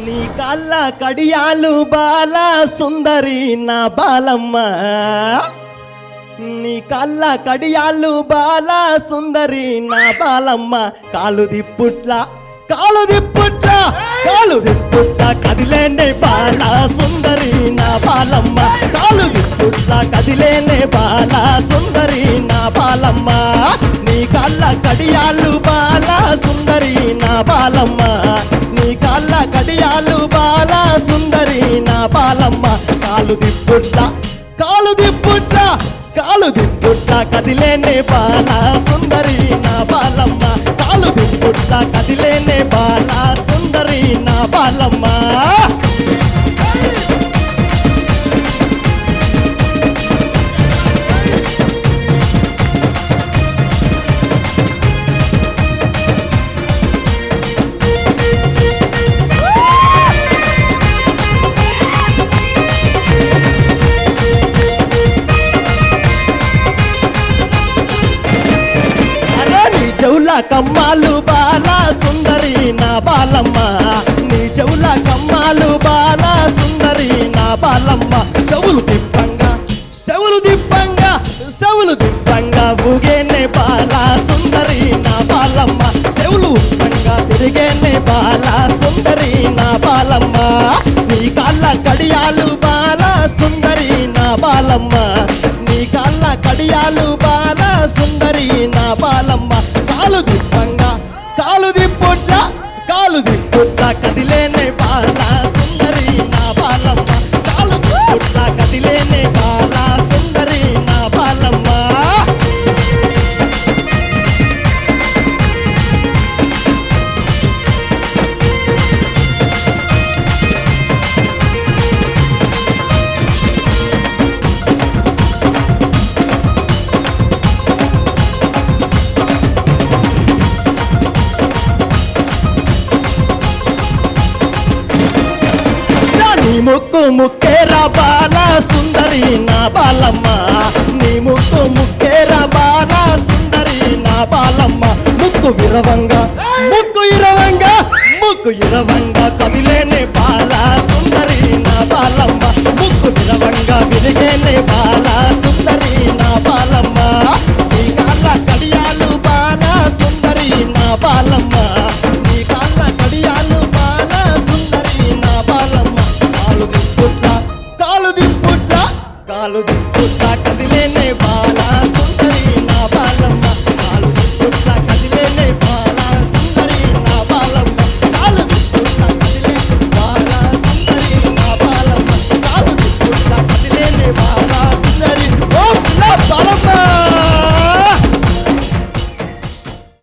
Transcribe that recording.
నీ కళ్ళ కడియాలు బాల సుందరి నా బాలమ్మ నీ కళ్ళ కడియాలు బాల సుందరి నా బాలమ్మ కాలు దిప్పుట్ల కాలు దిప్పుట్ల కాలు దిప్పుట్ల కదిలేనే బాల సుందరి నా బాలమ్మ కాలు దిప్పుట్ల కదిలేనే బాల సుందరి నా బాలమ్మ నీ కళ్ళ కడియాలు బాల సుందరి నా బాలమ్మ నీ కాళ్ళ కడియాలు బాల సుందరి నా బాలమ్మ కాలు దిప్పుట్ల కాలు దిప్పుట్ల కాలు దిప్పుట్ల కదిలేనే బాల సుందరి నా బాలమ్మ కాలు దిప్పుట్ల కదిలేనే బాల సుందరి నా బాలమ్మ అరే నీ చెవుల కమ్మాలు బాల సుందరి నా బాలమ్మ నీ చెవుల కమ్మాలు బాల సుందరి నా బాలమ్మ చెవులు దిప్పంగా చెవులు దిప్పంగా చెవులు దిప్పంగా ఊగేనే బాల సుందరి నా బాలమ్మ చెవులు ఉప్పంగా తిరిగేనే బాల సుందరి నా బాలమ్మ నీ కాళ్ళ కడియాలు బాల సుందరి నా బాలమ్మ నీ కాళ్ళ కడియాలు బాల సుందరి నా బాలమ్మ కాలు దిప్పంగా కాలు దిప్పుట్ల కాలు దిప్పుట్ల కదిలేనే బాల సుందరి నా బాలమ్మ కాలు దిప్పుట్ల కదిలేనే బాల సుందరి నా బాలమ్మ నీ ముక్కు ముక్కేరా బాల సుందరి నా బాలమ్మ నీ ముక్కు ముక్కేరా బాల సుందరి నా బాలమ్మ ముక్కు విరవంగా ముక్కు ఇరవంగా ముక్కు ఇరవంగా కదిలేనే బాల సుందరి నా బాలమ్మ ముక్కు విరవంగా విరిగేనే బాల సుందరి నా బాలమ్మ